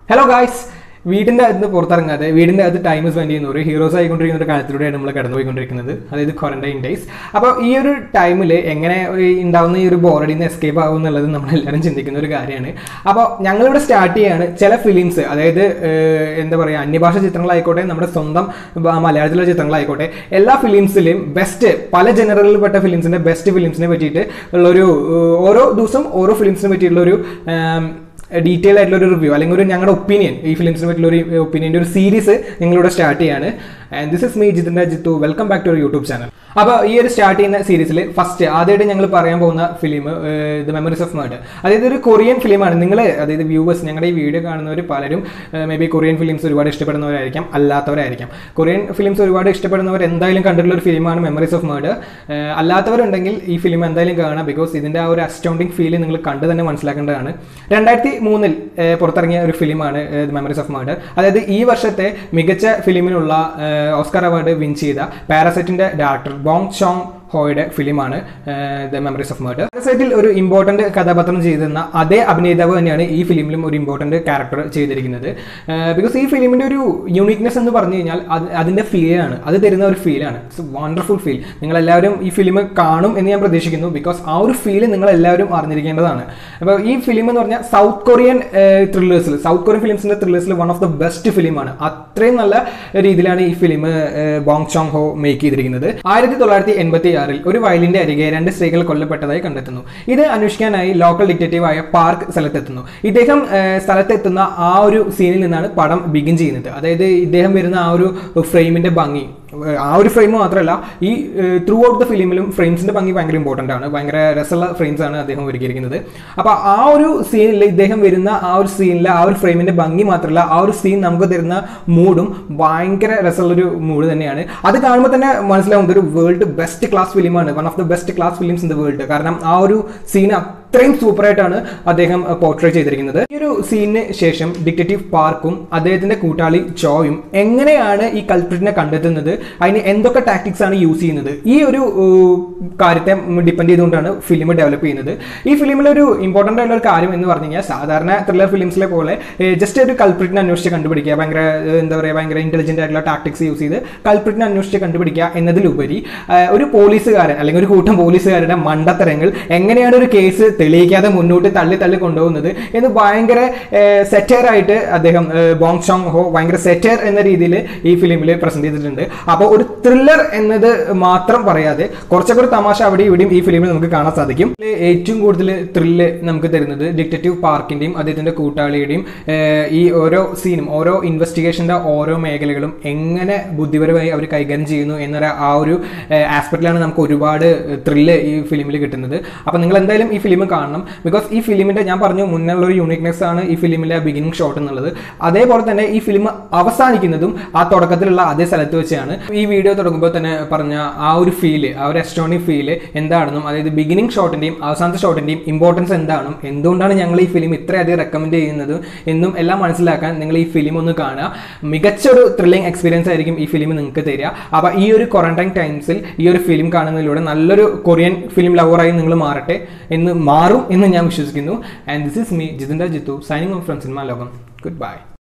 hello guys വീടിന്റെ അകത്ത് പുറത്തിറങ്ങാതെ വീടിന്റെ അകത്ത് ടൈം സ്പെൻഡ് ചെയ്യുന്ന ഒരു ഹീറോസ് ആയിക്കൊണ്ടിരിക്കുന്ന ഒരു കാലത്തിലൂടെയാണ് നമ്മൾ കടന്നുപോയിക്കൊണ്ടിരിക്കുന്നത് അതായത് ക്വാറന്റൈൻ ഡേയ്സ് അപ്പോൾ ഈ ഒരു ടൈമിൽ എങ്ങനെ ഒരു ഉണ്ടാവുന്ന ഈ ഒരു ബോറഡിൽ നിന്ന് എസ്കേപ്പ് ആകും എന്നുള്ളത് നമ്മൾ എല്ലാവരും ചിന്തിക്കുന്ന ഒരു കാര്യമാണ് അപ്പോൾ ഞങ്ങളിവിടെ സ്റ്റാർട്ട് ചെയ്യാണ് ചില ഫിലിംസ് അതായത് ഏഹ്, എന്താ പറയുക അന്യഭാഷ ചിത്രങ്ങളായിക്കോട്ടെ നമ്മുടെ സ്വന്തം ബ- മലയാളത്തിലുള്ള ചിത്രങ്ങളായിക്കോട്ടെ എല്ലാ ഫിലിംസിലും ബെസ്റ്റ് പല ജനറലിൽപ്പെട്ട ഫിലിംസിന്റെ ബെസ്റ്റ് ഫിലിംസിനെ പറ്റിയിട്ട് ഉള്ളൊരു ഏഹ്, ഓരോ ദിവസം ഓരോ ഫിലിംസിനെ പറ്റിയിട്ടുള്ള ഒരു ഡീറ്റെയിൽ ആയിട്ടുള്ള ഒരു റിവ്യൂ അല്ലെങ്കിൽ ഒരു ഞങ്ങളുടെ ഒപ്പീനിയൻ ഈ ഫിലിംസിനെ പറ്റിയുള്ള ഒരു ഒപ്പീനിയൻ്റെ ഒരു സീരീസ് നിങ്ങളിവിടെ സ്റ്റാർട്ട് ചെയ്യാണ് ആൻഡ് ദിസ് ഇസ് മീ ജിതിൻ്റെ ജിത്തു വെൽക്കം ബാക്ക് ടു ഒരു യൂട്യൂബ് ചാനൽ അപ്പോൾ ഈ ഒരു സ്റ്റാർട്ട് ചെയ്യുന്ന സീരീസിൽ ഫസ്റ്റ് ആദ്യമായിട്ട് ഞങ്ങൾ പറയാൻ പോകുന്ന film the memories of murder അതായത് ഒരു കൊറിയൻ ഫിലിമാണ് നിങ്ങൾ അതായത് വ്യൂവേഴ്സ് ഞങ്ങളുടെ ഈ വീഡിയോ കാണുന്നവർ പലരും മേ ബി കൊറിയൻ ഫിലിംസ് ഒരുപാട് ഇഷ്ടപ്പെടുന്നവരായിരിക്കാം അല്ലാത്തവരായിരിക്കാം കൊറിയൻ ഫിലിംസ് ഒരുപാട് ഇഷ്ടപ്പെടുന്നവർ എന്തായാലും കണ്ടിട്ടുള്ള ഒരു ഫിലിമാണ് മെമ്മറീസ് ഓഫ് മർഡർ അല്ലാത്തവരുണ്ടെങ്കിൽ ഈ ഫിലിം എന്തായാലും കാണാം ബിക്കോസ് ഇതിൻ്റെ ആ ഒരു അസ്റ്റൗണ്ടിങ് ഫീൽ നിങ്ങൾ കണ്ട് തന്നെ മനസ്സിലാക്കേണ്ടതാണ് രണ്ടായിരത്തി മൂന്നിൽ പുറത്തിറങ്ങിയ ഒരു ഫിലിമാണ് മെമ്മറീസ് ഓഫ് മർഡർ അതായത് ഈ വർഷത്തെ മികച്ച ഫിലിമിനുള്ള ഏഹ്, ഓസ്കാർ അവാർഡ് വിൻ ചെയ്ത പാരസൈറ്റിന്റെ ഡയറക്ടർ ബോങ് ചോങ് ഹോയുടെ ഫിലിമാണ് ദ മെമ്മറീസ് ഓഫ് മർഡർ പാരസൈറ്റിൽ ഒരു ഇമ്പോർട്ടന്റ് കഥാപാത്രം ചെയ്തിരുന്ന അതേ അഭിനേതാവ് തന്നെയാണ് ഈ ഫിലിമിലും ഒരു ഇമ്പോർട്ടന്റ് ക്യാരക്ടർ ചെയ്തിരിക്കുന്നത് ബിക്കോസ് ഈ ഫിലിമിന്റെ ഒരു യൂണിക്നെസ് എന്ന് പറഞ്ഞു കഴിഞ്ഞാൽ അത് അതിന്റെ ഫീലാണ് അത് തരുന്ന ഒരു ഫീലാണ് ഇറ്റ്സ് വണ്ടർഫുൾ ഫീൽ നിങ്ങൾ എല്ലാവരും ഈ ഫിലിം കാണും എന്ന് ഞാൻ പ്രതീക്ഷിക്കുന്നു ബിക്കോസ് ആ ഒരു ഫീൽ നിങ്ങൾ എല്ലാവരും അറിഞ്ഞിരിക്കേണ്ടതാണ് അപ്പോൾ ഈ ഫിലിം എന്ന് പറഞ്ഞാൽ സൗത്ത് കൊറിയൻ ത്രില്ലേഴ്സിൽ സൗത്ത് കൊറിയൻ ഫിലിംസിന്റെ ത്രില്ലേഴ്സിൽ വൺ ഓഫ് ദ ബെസ്റ്റ് ഫിലിമാണ് അത്രയും നല്ല രീതിയിലാണ് ഈ film Bong Joon Ho make ചെയ്തിരിക്കുന്നത് ആയിരത്തി തൊള്ളായിരത്തി എൺപത്തി ആറിൽ ഒരു വയലിന്റെ അരികെ രണ്ട് സ്ത്രീകൾ കൊല്ലപ്പെട്ടതായി കണ്ടെത്തുന്നു ഇത് അന്വേഷിക്കാനായി ലോക്കൽ ഡിറ്റക്റ്റീവ് ആയ പാർക്ക് സ്ഥലത്തെത്തുന്നു ഇദ്ദേഹം ഏഹ്, സ്ഥലത്തെത്തുന്ന ആ ഒരു സീനിൽ നിന്നാണ് പടം ബിഗിൻ ചെയ്യുന്നത് അതായത് ഇദ്ദേഹം വരുന്ന ആ ഒരു ഫ്രെയിമിന്റെ ഭംഗി ഏഹ്, ആ ഒരു ഫ്രെയിം മാത്രമല്ല ഈ ത്രൂ ഔട്ട് ദ ഫിലിമിലും ഫ്രെയിംസിന്റെ ഭംഗി ഭയങ്കര ഇമ്പോർട്ടന്റ് ആണ് ഭയങ്കര രസമുള്ള ഫ്രെയിംസ് ആണ് അദ്ദേഹം ഒരുക്കിയിരിക്കുന്നത് അപ്പൊ ആ ഒരു സീനിൽ ഇദ്ദേഹം വരുന്ന ആ ഒരു സീനിലെ ആ ഒരു ഫ്രെയിമിന്റെ ഭംഗി മാത്രമല്ല ആ ഒരു സീൻ നമുക്ക് തരുന്ന മൂഡും ഭയങ്കര രസമുള്ളൊരു മൂഡ് തന്നെയാണ് അത് കാണുമ്പോൾ തന്നെ മനസ്സിലാവും ഇതൊരു വേൾഡ് ബെസ്റ്റ് ക്ലാസ് ഫിലിമാണ് one of the best class films in the world കാരണം ആ ഒരു സീൻ അത്രയും സൂപ്പറായിട്ടാണ് അദ്ദേഹം പോർട്രേ ചെയ്തിരിക്കുന്നത് ഈ ഒരു സീനിന് ശേഷം ഡിറ്റക്റ്റീവ് പാർക്കും അദ്ദേഹത്തിന്റെ കൂട്ടാളി ചോയും എങ്ങനെയാണ് ഈ കൾപ്രിറ്റിനെ കണ്ടെത്തുന്നത് അതിന് എന്തൊക്കെ ടാക്ടിക്സ് ആണ് യൂസ് ചെയ്യുന്നത് ഈ ഒരു ഏഹ്, കാര്യത്തെ ഡിപ്പെൻഡ് ചെയ്തുകൊണ്ടാണ് ഫിലിം ഡെവലപ്പ് ചെയ്യുന്നത് ഈ ഫിലിമിൽ ഒരു ഇമ്പോർട്ടൻ്റ് ആയിട്ടുള്ള ഒരു കാര്യം എന്ന് പറഞ്ഞു കഴിഞ്ഞാൽ സാധാരണ ത്രില്ലർ ഫിലിംസിലെ പോലെ ജസ്റ്റ് ഒരു കൾപ്രിറ്റിനെ അന്വേഷിച്ച് കണ്ടുപിടിക്കുക ഭയങ്കര ഏഹ്, എന്താ പറയുക ഭയങ്കര ഇന്റലിജന്റ് ആയിട്ടുള്ള ടാക്ടിക്സ് യൂസ് ചെയ്ത് കൾപ്രിറ്റിനെ അന്വേഷിച്ച് കണ്ടുപിടിക്കുക എന്നതിലുപരി ഏഹ്, ഒരു പോലീസുകാരൻ അല്ലെങ്കിൽ ഒരു കൂട്ടം പോലീസുകാരുടെ മണ്ടത്തരങ്ങൾ എങ്ങനെയാണ് ഒരു കേസ് തെളിയിക്കാതെ മുന്നോട്ട് തള്ളി തള്ളി കൊണ്ടുപോകുന്നത് എന്ന് ഭയങ്കര സെറ്റർ ആയിട്ട് അദ്ദേഹം ഏഹ്, ബോങ് ചോങ് ഹോ ഭയങ്കര സെറ്റർ എന്ന രീതിയിൽ ഈ ഫിലിമിൽ പ്രസന്റ് ചെയ്തിട്ടുണ്ട് അപ്പോൾ ഒരു ത്രില്ലർ എന്നത് മാത്രം പറയാതെ കുറച്ചൊക്കെ ഒരു തമാശ അവിടെ ഇവിടെയും ഈ ഫിലിമിൽ നമുക്ക് കാണാൻ സാധിക്കും ഇതില് ഏറ്റവും കൂടുതൽ ത്രില്ല് നമുക്ക് തരുന്നത് ഡിറ്റക്റ്റീവ് പാർക്കിന്റെയും അദ്ദേഹത്തിന്റെ കൂട്ടാളിയുടെയും ഏഹ്, ഈ ഓരോ സീനും ഓരോ ഇൻവെസ്റ്റിഗേഷന്റെ ഓരോ മേഖലകളും എങ്ങനെ ബുദ്ധിപരമായി അവർ കൈകാര്യം ചെയ്യുന്നു എന്നൊരു ആ ഒരു ആസ്പെക്റ്റിലാണ് നമുക്ക് ഒരുപാട് ത്രില്ല് ഈ ഫിലിമിൽ കിട്ടുന്നത് അപ്പോൾ നിങ്ങൾ എന്തായാലും ഈ ഫിലിം കാണണം ബിക്കോസ് ഈ ഫിലിമിന്റെ ഞാൻ പറഞ്ഞു മുന്നുള്ള ഒരു യൂണിക്നെസ് ആണ് ഈ ഫിലിമിലെ ബിഗിനിങ് ഷോട്ട് എന്നുള്ളത് അതേപോലെ തന്നെ ഈ ഫിലിം അവസാനിക്കുന്നതും ആ തുടക്കത്തിലുള്ള അതേ സ്ഥലത്ത് വെച്ചാണ് ഈ വീഡിയോ തുടങ്ങുമ്പോൾ തന്നെ പറഞ്ഞ ആ ഒരു ഫീല് ആ ഒരു എസ്ട്രോണിക് ഫീല് എന്താണെന്നും അതായത് ബിഗിനിങ് ഷോട്ടിന്റെയും അവസാനത്തെ ഷോട്ടിന്റെയും ഇമ്പോർട്ടൻസ് എന്താണെന്നും എന്തുകൊണ്ടാണ് ഞങ്ങൾ ഈ ഫിലിം ഇത്രയധികം റെക്കമെൻഡ് ചെയ്യുന്നത് എന്നും എല്ലാം മനസ്സിലാക്കാൻ നിങ്ങൾ ഈ ഫിലിം ഒന്ന് കാണുക മികച്ചൊരു ത്രില്ലിംഗ് എക്സ്പീരിയൻസ് ആയിരിക്കും ഈ ഫിലിം നിങ്ങൾക്ക് തരിക അപ്പോൾ ഈ ഒരു ക്വാറന്റൈൻ ടൈംസിൽ ഈ ഒരു ഫിലിം കാണുന്നതിലൂടെ നല്ലൊരു കൊറിയൻ ഫിലിം ലവറായി നിങ്ങൾ മാറട്ടെ എന്ന് മാറും എന്ന് ഞാൻ വിശ്വസിക്കുന്നു ആൻഡ് ദിസ് ഇസ് മീ ജിതിൻ്റെ ജിത്തു സൈനിങ് ഓഫ് ഫ്രം സിനിമ ലോകം ഗുഡ് ബൈ